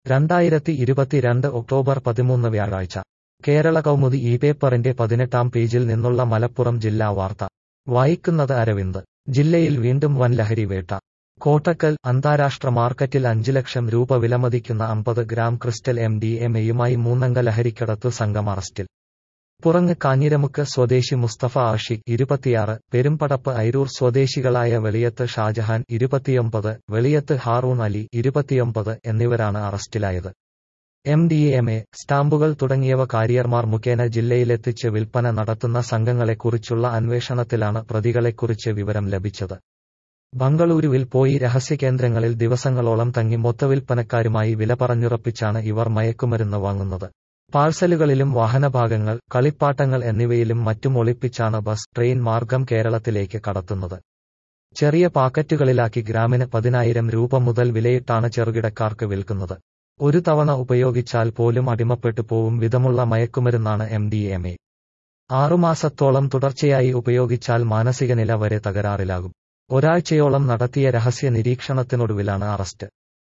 രണ്ടായിരത്തി ഇരുപത്തിരണ്ട് ഒക്ടോബർ പതിമൂന്ന് വ്യാഴാഴ്ച കേരള കൗമുദി ഈ പേപ്പറിന്റെ പതിനെട്ടാം പേജിൽ നിന്നുള്ള മലപ്പുറം ജില്ലാ വാർത്ത വായിക്കുന്നത് അരവിന്ദ് ജില്ലയിൽ വീണ്ടും വൻ ലഹരി വേട്ട കോട്ടക്കൽ അന്താരാഷ്ട്ര മാർക്കറ്റിൽ അഞ്ച് ലക്ഷം രൂപ വിലമതിക്കുന്ന അമ്പത് gram crystal M D M എയുമായി മൂന്നംഗ ലഹരിക്കടത്തു സംഘം അറസ്റ്റിൽ പുറങ്ങ് കാഞ്ഞിരമുക്ക് സ്വദേശി മുസ്തഫ ആഷിഖ് ഇരുപത്തിയാറ് പെരുമ്പടപ്പ് ഐരൂർ സ്വദേശികളായ വെളിയത്ത് ഷാജഹാൻ ഇരുപത്തിയൊമ്പത് വെളിയത്ത് ഹാറൂൺ അലി ഇരുപത്തിയൊമ്പത് എന്നിവരാണ് അറസ്റ്റിലായത് എം ഡി എം എ സ്റ്റാമ്പുകൾ തുടങ്ങിയവ കാരിയർമാർ മുഖേന ജില്ലയിലെത്തിച്ച് വിൽപ്പന നടത്തുന്ന സംഘങ്ങളെക്കുറിച്ചുള്ള അന്വേഷണത്തിലാണ് പ്രതികളെക്കുറിച്ച് വിവരം ലഭിച്ചത് ബംഗളൂരുവിൽ പോയി രഹസ്യകേന്ദ്രങ്ങളിൽ ദിവസങ്ങളോളം തങ്ങി മൊത്തവിൽപ്പനക്കാരുമായി വില പറഞ്ഞുറപ്പിച്ചാണ് ഇവർ മയക്കുമരുന്ന് വാങ്ങുന്നത് പാഴ്സലുകളിലും വാഹനഭാഗങ്ങൾ കളിപ്പാട്ടങ്ങൾ എന്നിവയിലും മറ്റും ഒളിപ്പിച്ചാണ് ബസ് ട്രെയിൻ മാർഗം കേരളത്തിലേക്ക് കടത്തുന്നത് ചെറിയ പാക്കറ്റുകളിലാക്കി ഗ്രാമിന് പതിനായിരം രൂപ മുതൽ വിലയിട്ടാണ് ചെറുകിടക്കാർക്ക് വിൽക്കുന്നത് ഒരു തവണ ഉപയോഗിച്ചാൽ പോലും അടിമപ്പെട്ടു പോവും വിധമുള്ള മയക്കുമരുന്നാണ് എം ഡി എം എ ആറുമാസത്തോളം തുടർച്ചയായി ഉപയോഗിച്ചാൽ മാനസിക നില വരെ തകരാറിലാകും ഒരാഴ്ചയോളം നടത്തിയ രഹസ്യ നിരീക്ഷണത്തിനൊടുവിലാണ് അറസ്റ്റ്